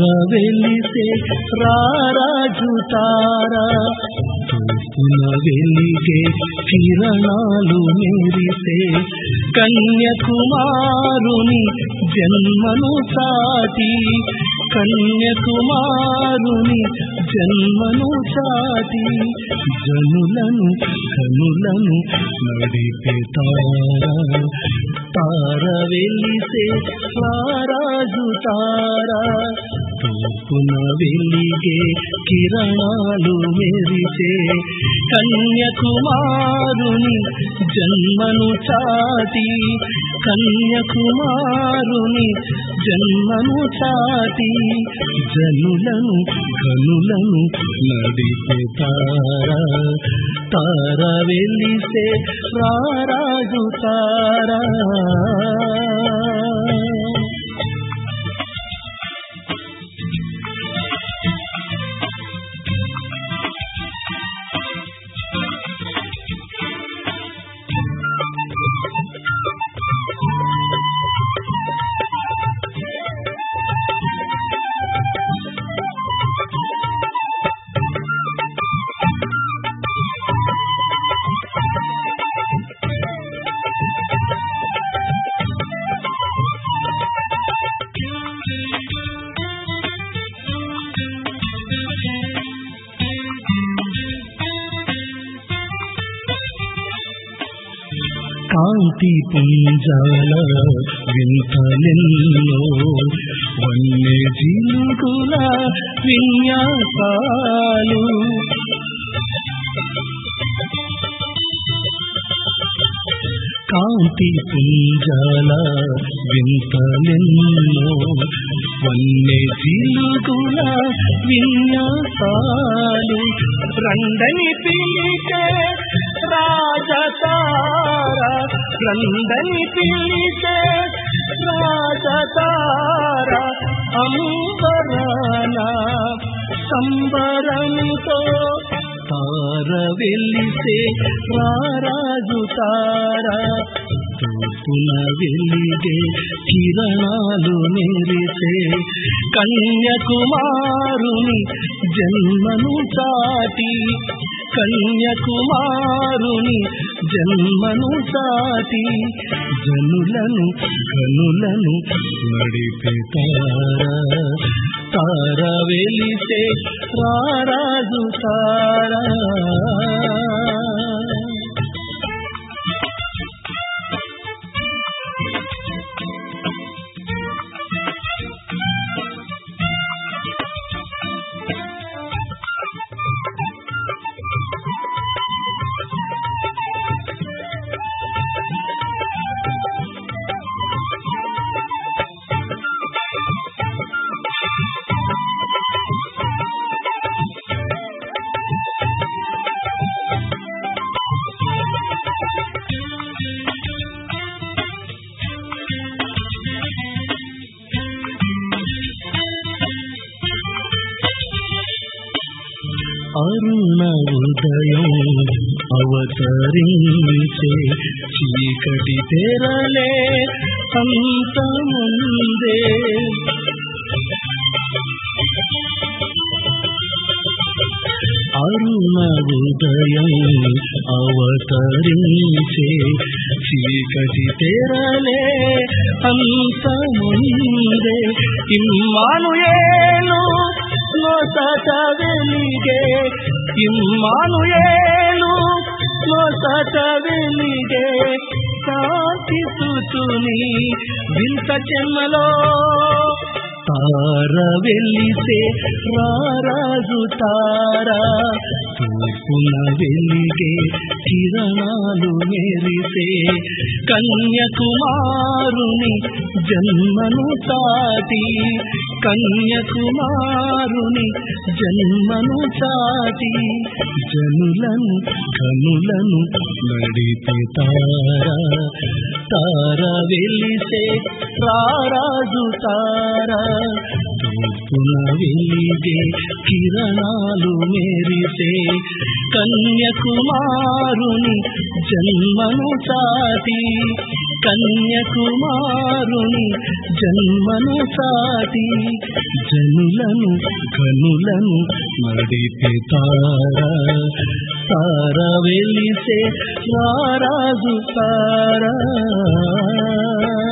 వెలిసే రారాజు తారా తూర్పున వెలిగే కిరణాలు మెరిసే కన్యకుమారుని జన్మను సాటి కన్యకుమారుని జన్మను సాటి జనులను కనులను నడిపే తారా తార వెలిసే రారాజు తారా తూర్పున వెలిగే కిరణాలు మెరిసే కన్యకుమారుని జన్మను చాటి కన్యకుమారుని జన్మను చాటి జనులను కనులను నడిపే తారా తార వెలిసే రారాజు తారా కాంతి పుంజాల వింతలెన్నో వన్య జిలుగుల విన్యాసాలు కాంతి పుంజాల వింతలెన్నో వన్య జిలుగుల విన్యాసాలు రండని పిలిచే రాజతార రండని పిలిచే రాజతార అంబరాన సంబరంతో తార వెలిసే రారాజు తార తూర్పున వెలిగే కిరణాలు మెరిసే కన్యకుమారుని జన్మను చాటి కన్యకుమారుని జన్మను సాటి జనులను గనులను నడిపే తారా తార వెలిసే రారాజు తారా అరుణ ఉదయం అవతరించే చీకటి తెరలే అంతముందే అరుణ ఉదయం అవతరించే చీకటి తెరలే అంతముందే ఇమ్మానుయేలు నొసట వెలిగే ఇమ్మానుయేలు నొసట వెలిగే కాంతి సుతుని వింత జన్మలో తార వెలిసే రారాజు తారా తూర్పున వెలిగే కిరణాలు మెరిసే కన్యకుమారుని జన్మను సాటి కన్యకుమారుని జన్మను సాటి జనులను కనులను నడిపే తారా తార వెలిసే రారాజు తారా తూర్పున వెలిగే కిరణాలు మెరిసే కన్యకుమారుని జన్మను చాటి కన్యకుమారుని జన్మను చాటి జనులను కనులను నడిపే తారా తార వెలిసే రారాజు తారా